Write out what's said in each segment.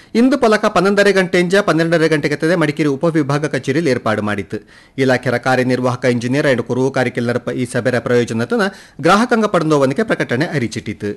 ಇಂದು ಪಲಕ ಪನ್ನೊಂದரை ಗಂಟೆಯಿಂದ ಪನ್ನೆರಡரை ಗಂಟೆಗೆ ಮಡಿಕೇರಿ ಉಪವಿಭಾಗ ಕಚೇರಿಯಲ್ಲಿ ಏರ್ಪಾಡು ಮಾಡಿತ್ತು ಇಲಾಖೆಯ ಕಾರ್ಯನಿರ್ವಾಹಕ ಇಂಜಿನಿಯರ್ ಅಂಡ್ ಕುರುವು ಕಾರಿಕೆಲ್ಲರ ಈ ಸಭೆಯ ಪ್ರಯೋಜನತನ ಗ್ರಾಹಕಾಂಗ ಪಡೆದವನಿಗೆ ಪ್ರಕಟಣೆ ಅರಿಚಿಟ್ಟಿತು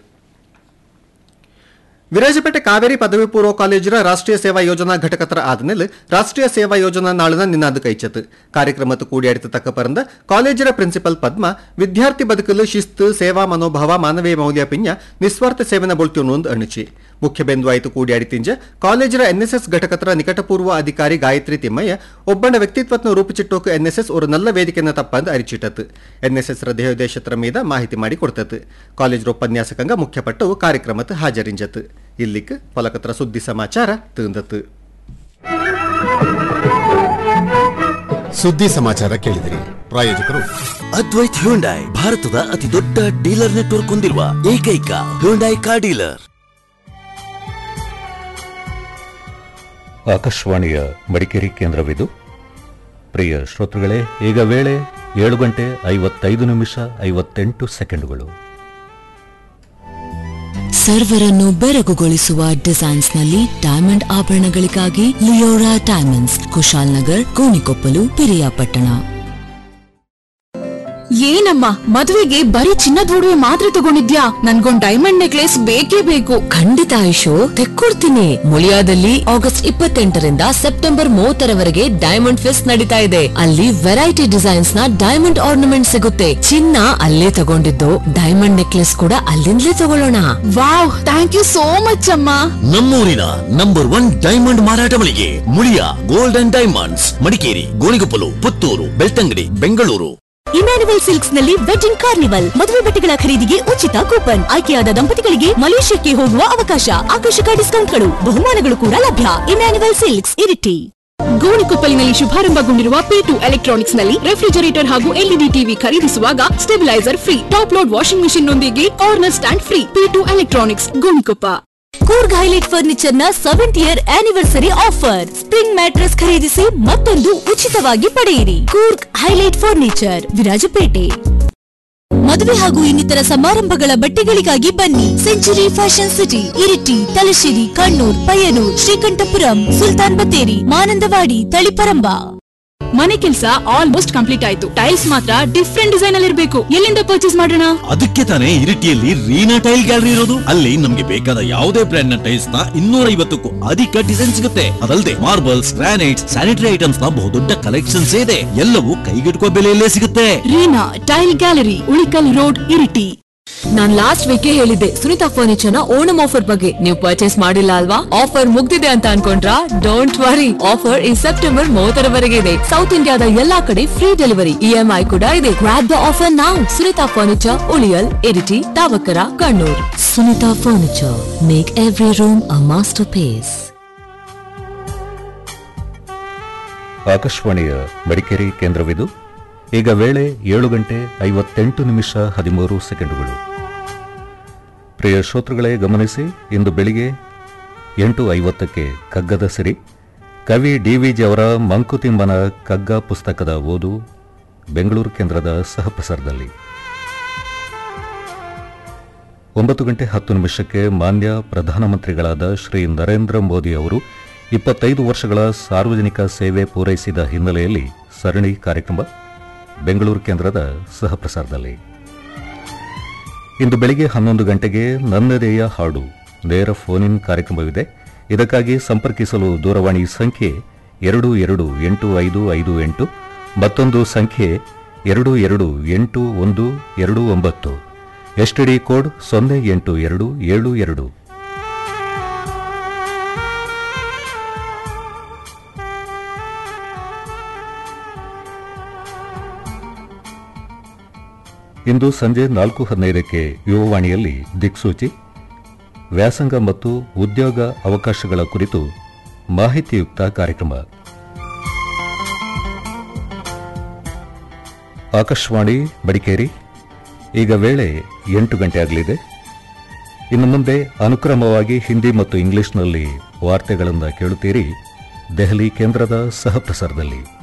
ವಿರಾಜಪೇಟೆ ಕಾವೇರಿ ಪದವಿ ಪೂರ್ವ ಕಾಲೇಜಿನ ರಾಷ್ಟ್ರೀಯ ಸೇವಾ ಯೋಜನಾ ಘಟಕತರ ಆದಮೇಲೆ ರಾಷ್ಟ್ರೀಯ ಸೇವಾ ಯೋಜನಾ ನಾಳಿನ ನಿನ್ನಾದ ಕೈಚತ್ ಕಾರ್ಯಕ್ರಮದ ಕೂಡಿಯಾಡಿತ ತಕ್ಕ ಪರಂದ ಕಾಲೇಜಿನ ಪ್ರಿನ್ಸಿಪಲ್ ಪದ್ಮ ವಿದ್ಯಾರ್ಥಿ ಬದುಕಲು ಶಿಸ್ತು ಸೇವಾ ಮನೋಭಾವ ಮಾನವೀಯ ಮೌಲ್ಯ ಪಿಂಜ ನಿಸ್ವಾರ್ಥ ಸೇವೆನ ಬೊಳ್ತಿಯೊಂದು ಅಣುಚಿ ಮುಖ್ಯ ಬಿಂದು ಆಯ್ತು ಕೂಡಿಯಾಡಿತಿಂಜ ಕಾಲೇಜಿನ ಎನ್ಎಸ್ಎಸ್ ಘಟಕತರ ನಿಕಟಪೂರ್ವ ಅಧಿಕಾರಿ ಗಾಯತ್ರಿ ತಿಮ್ಮಯ್ಯ ಒಬ್ಬನ ವ್ಯಕ್ತಿತ್ವವನ್ನು ರೂಪಿಚಿಟ್ಟೋಕು ಎನ್ಎಸ್ಎಸ್ ஒரு நல்ல ವೇದಿಕೆಯನ್ನು ತಪ್ಪಂದು ಅರಿಚಿಟ್ಟತು ಎನ್ಎಸ್ಎಸ್ ರ ದೇಹೋದ್ದೇಶತ್ರ ಮೀದ ಮಾಹಿತಿ ಮಾಡಿ ಕೊಡ್ತತು ಕಾಲೇಜ್ ಉಪನ್ಯಾಸಕಂಗ ಮುಖ್ಯಪಟ್ಟವು ಕಾರ್ಯಕ್ರಮದ ಹಾಜರಿಂಜತು ಇಲ್ಲಿಕ್ ಪಲಕತ್ರ ಸುದ್ದಿ ಸಮಾಚಾರ ತಿಂದತು ಸುದ್ದಿ ಸಮಾಚಾರ ಕೇಳಿದಿರಿ ಪ್ರಾಯೋಜಕರು ಅದ್ವೈತ್ ಹ್ಯುಂಡಾಯ್ ಭಾರತದ ಅತಿ ದೊಡ್ಡ ಡೀಲರ್ ನೆಟ್ವರ್ಕ್ ಹೊಂದಿರುವ ಏಕೈಕ ಹ್ಯುಂಡಾಯ್ ಕಾರ್ ಡೀಲರ್ ಆಕಾಶವಾಣಿಯ ಮಡಿಕೇರಿ ಕೇಂದ್ರವಿದು ಪ್ರಿಯ ಶ್ರೋತೃಗಳೇ ಈಗ ವೇಳೆ ಏಳು ಗಂಟೆ ಐವತ್ತೈದು ನಿಮಿಷ ಐವತ್ತೆಂಟು ಸೆಕೆಂಡುಗಳು ಸರ್ವರನ್ನು ಬೆರಗುಗೊಳಿಸುವ ಡಿಸೈನ್ಸ್ ನಲ್ಲಿ ಡೈಮಂಡ್ ಆಭರಣಗಳಿಗಾಗಿ ಲಿಯೋರಾ ಡೈಮಂಡ್ಸ್ ಕುಶಾಲ್ ನಗರ್ ಕೋಣಿಕೊಪ್ಪಲು ಪಿರಿಯಾಪಟ್ಟಣ ಏನಮ್ಮ ಮದುವೆಗೆ ಬರೀ ಚಿನ್ನದ ಒಡವೆ ಮಾತ್ರ ತಗೊಂಡಿದ್ಯಾ ನನ್ಗೊಂದ್ ಡೈಮಂಡ್ ನೆಕ್ಲೆಸ್ ಬೇಕೇ ಬೇಕು ಖಂಡಿತ ಆಯುಷು ತೆಕ್ಕೊಡ್ತೀನಿ ಮುಳಿಯಾದಲ್ಲಿ ಆಗಸ್ಟ್ ಇಪ್ಪತ್ತೆಂಟರಿಂದ ಸೆಪ್ಟೆಂಬರ್ ಮೂವತ್ತರವರೆಗೆ ಡೈಮಂಡ್ ಫೆಸ್ಟ್ ನಡೀತಾ ಇದೆ ಅಲ್ಲಿ ವೆರೈಟಿ ಡಿಸೈನ್ಸ್ ನ ಡೈಮಂಡ್ ಆರ್ನಮೆಂಟ್ ಸಿಗುತ್ತೆ ಚಿನ್ನ ಅಲ್ಲೇ ತಗೊಂಡಿದ್ದು ಡೈಮಂಡ್ ನೆಕ್ಲೆಸ್ ಕೂಡ ಅಲ್ಲಿಂದಲೇ ತಗೊಳ್ಳೋಣ wow thank you so much ಅಮ್ಮ ನಮ್ಮೂರಿನ ನಂಬರ್ ಒನ್ ಡೈಮಂಡ್ ಮಾರಾಟ ಮಳಿಗೆ Muliya gold and diamonds Madikeri Gonikoppal Puttur Belthangady Bengaluru Emmanuel silks ನಲ್ಲಿ ವೆಡ್ಡಿಂಗ್ ಕಾರ್ನಿವಲ್ ಮದುವೆ ಬಟ್ಟೆಗಳ ಖರೀದಿಗೆ ಉಚಿತ ಕೂಪನ್ ಆಯ್ಕೆಯಾದ ದಂಪತಿಗಳಿಗೆ ಮಲೇಷ್ಯಾಕ್ಕೆ ಹೋಗುವ ಅವಕಾಶ ಆಕರ್ಷಕ ಡಿಸ್ಕೌಂಟ್ಗಳು ಬಹುಮಾನಗಳು ಕೂಡ ಲಭ್ಯ ಇಮ್ಯಾನುವಲ್ ಸಿಲ್ಕ್ಸ್ ಇರಿಟಿ ಗೋಣಿಕೊಪ್ಪಲಿನಲ್ಲಿ ಶುಭಾರಂಭಗೊಂಡಿರುವ ಪಿ ಟು ಎಲೆಕ್ಟ್ರಾನಿಕ್ಸ್ ನಲ್ಲಿ ರೆಫ್ರಿಜರೇಟರ್ ಹಾಗೂ ಎಲ್ಇಡಿ ಟಿವಿ ಖರೀದಿಸುವಾಗ stabiliser free top load washing machine ನೊಂದಿಗೆ corner stand free P two electronics Gonikoppa Coorg highlight furniture ನ seventh year anniversary offer spring mattress ಖರೀದಿಸಿ ಮತ್ತೊಂದು ಉಚಿತವಾಗಿ ಪಡೆಯಿರಿ ಕೂರ್ಗ್ ಹೈಲೈಟ್ ಫರ್ನಿಚರ್ ವಿರಾಜಪೇಟೆ ಮದುವೆ ಹಾಗೂ ಇನ್ನಿತರ ಸಮಾರಂಭಗಳ ಬಟ್ಟೆಗಳಿಗಾಗಿ ಬನ್ನಿ century fashion city Iritty Thalassery Kannur Payyanur Sreekandapuram Sultan Bathery Mananthavady Taliparamba ಮನೆ ಕೆಲಸ ಆಲ್ಮೋಸ್ಟ್ ಕಂಪ್ಲೀಟ್ ಆಯ್ತು ಟೈಲ್ಸ್ ಮಾತ್ರ ಡಿಫ್ರೆಂಟ್ ಡಿಸೈನ್ ಅಲ್ಲಿ ಇರಬೇಕು ಎಲ್ಲಿಂದ ಪರ್ಚೇಸ್ ಮಾಡೋಣ ಅದಕ್ಕೆ ತಾನೇ ಇರಿಟಿಯಲ್ಲಿ ರೀನಾ ಟೈಲ್ ಗ್ಯಾಲರಿ ಇರೋದು ಅಲ್ಲಿ ನಮ್ಗೆ ಬೇಕಾದ ಯಾವುದೇ ಬ್ರ್ಯಾಂಡ್ ನ ಟೈಲ್ಸ್ ನ ಇನ್ನೂರ ಐವತ್ತಕ್ಕೂ ಅಧಿಕ ಡಿಸೈನ್ ಸಿಗುತ್ತೆ ಅದಲ್ಲದೆ ಮಾರ್ಬಲ್ಸ್ ಗ್ರಾನೈಟ್ಸ್ ಸ್ಯಾನಿಟರಿ ಐಟಮ್ಸ್ ನ ಬಹುದೊಡ್ಡ ಕಲೆಕ್ಷನ್ಸ್ ಇದೆ ಎಲ್ಲವೂ ಕೈಗೆಟುಕುವ ಬೆಲೆಯಲ್ಲೇ ಸಿಗುತ್ತೆ Reena tile gallery Ulikkal road Iritty ನಾನ್ ಲಾಸ್ಟ್ ವೀಕ್ ಹೇಳಿದ್ದೆ ಸುನಿತಾ ಫರ್ನಿಚರ್ ನ ಓಣಂ ಆಫರ್ ಬಗ್ಗೆ ನೀವು ಪರ್ಚೇಸ್ ಮಾಡಿಲ್ಲ ಅಲ್ವಾ ಆಫರ್ ಮುಗ್ದಿದೆ ಅಂತ ಅನ್ಕೊಂಡ್ರಾ ಡೋಂಟ್ ವರಿ ಆಫರ್ ಈ ಸೆಪ್ಟೆಂಬರ್ ಮೂವತ್ತರವರೆಗೆ ಇದೆ ಸೌತ್ ಇಂಡಿಯಾದ ಎಲ್ಲಾ ಕಡೆ ಫ್ರೀ ಡೆಲಿವರಿ ಇಎಂಐ ಕೂಡ ಇದೆ ಗ್ರಾಪ್ ದ ಆಫರ್ ನಾವು ಸುನಿತಾ ಫರ್ನಿಚರ್ ಉಳಿಯಲ್ Iritty Thavakkara Kannur Sunita furniture make every room a masterpiece ಆಕಾಶವಾಣಿಯ ಮಡಿಕೇರಿ ಕೇಂದ್ರವಿದು ಈಗ ವೇಳೆ ಏಳು ಗಂಟೆ ಐವತ್ತೆಂಟು ನಿಮಿಷ ಹದಿಮೂರು ಸೆಕೆಂಡುಗಳು ಪ್ರಿಯ ಶ್ರೋತೃಗಳೇ ಗಮನಿಸಿ ಇಂದು ಬೆಳಿಗ್ಗೆ ಎಂಟು ಐವತ್ತಕ್ಕೆ ಕಗ್ಗದ ಸಿರಿ ಕವಿ ಡಿ ವಿ ಜಿ ಅವರ ಮಂಕುತಿಮ್ಮನ ಕಗ್ಗ ಪುಸ್ತಕದ ಓದು ಬೆಂಗಳೂರು ಕೇಂದ್ರದ ಸಹಪ್ರಸಾರದಲ್ಲಿ ಒಂಬತ್ತು ಗಂಟೆ ಹತ್ತು ನಿಮಿಷಕ್ಕೆ ಮಾನ್ಯ ಪ್ರಧಾನಮಂತ್ರಿಗಳಾದ ಶ್ರೀ ನರೇಂದ್ರ ಮೋದಿ ಅವರು ಇಪ್ಪತ್ತೈದು ವರ್ಷಗಳ ಸಾರ್ವಜನಿಕ ಸೇವೆ ಪೂರೈಸಿದ ಹಿನ್ನೆಲೆಯಲ್ಲಿ ಸರಣಿ ಕಾರ್ಯಕ್ರಮ ಬೆಂಗಳೂರು ಕೇಂದ್ರದ ಸಹಪ್ರಸಾರದಲ್ಲಿ ಇಂದು ಬೆಳಿಗ್ಗೆ ಹನ್ನೊಂದು ಗಂಟೆಗೆ ನನ್ನದೇಯ ಹಾಡು ನೇರ ಫೋನ್ ಇನ್ ಕಾರ್ಯಕ್ರಮವಿದೆ ಇದಕ್ಕಾಗಿ ಸಂಪರ್ಕಿಸಲು ದೂರವಾಣಿ ಸಂಖ್ಯೆ ಎರಡು ಎರಡು ಎಂಟು ಐದು ಐದು ಎಂಟು ಮತ್ತೊಂದು ಸಂಖ್ಯೆ ಎರಡು ಎರಡು ಎಂಟು ಒಂದು ಎರಡು ಒಂಬತ್ತು ಎಸ್ಟಿಡಿ ಕೋಡ್ ಸೊನ್ನೆ ಎಂಟು ಎರಡು ಏಳು ಎರಡು ಇಂದು ಸಂಜೆ ನಾಲ್ಕು ಹದಿನೈದಕ್ಕೆ ಯುವವಾಣಿಯಲ್ಲಿ ದಿಕ್ಸೂಚಿ ವ್ಯಾಸಂಗ ಮತ್ತು ಉದ್ಯೋಗ ಅವಕಾಶಗಳ ಕುರಿತು ಮಾಹಿತಿಯುಕ್ತ ಕಾರ್ಯಕ್ರಮ ಆಕಾಶವಾಣಿ ಮಡಿಕೇರಿ ಈಗ ವೇಳೆ ಎಂಟು ಗಂಟೆ ಆಗಲಿದೆ ಇನ್ನು ಮುಂದೆ ಅನುಕ್ರಮವಾಗಿ ಹಿಂದಿ ಮತ್ತು ಇಂಗ್ಲಿಷ್ನಲ್ಲಿ ವಾರ್ತೆಗಳನ್ನು ಕೇಳುತ್ತೀರಿ ದೆಹಲಿ ಕೇಂದ್ರದ ಸಹಪ್ರಸಾರದಲ್ಲಿ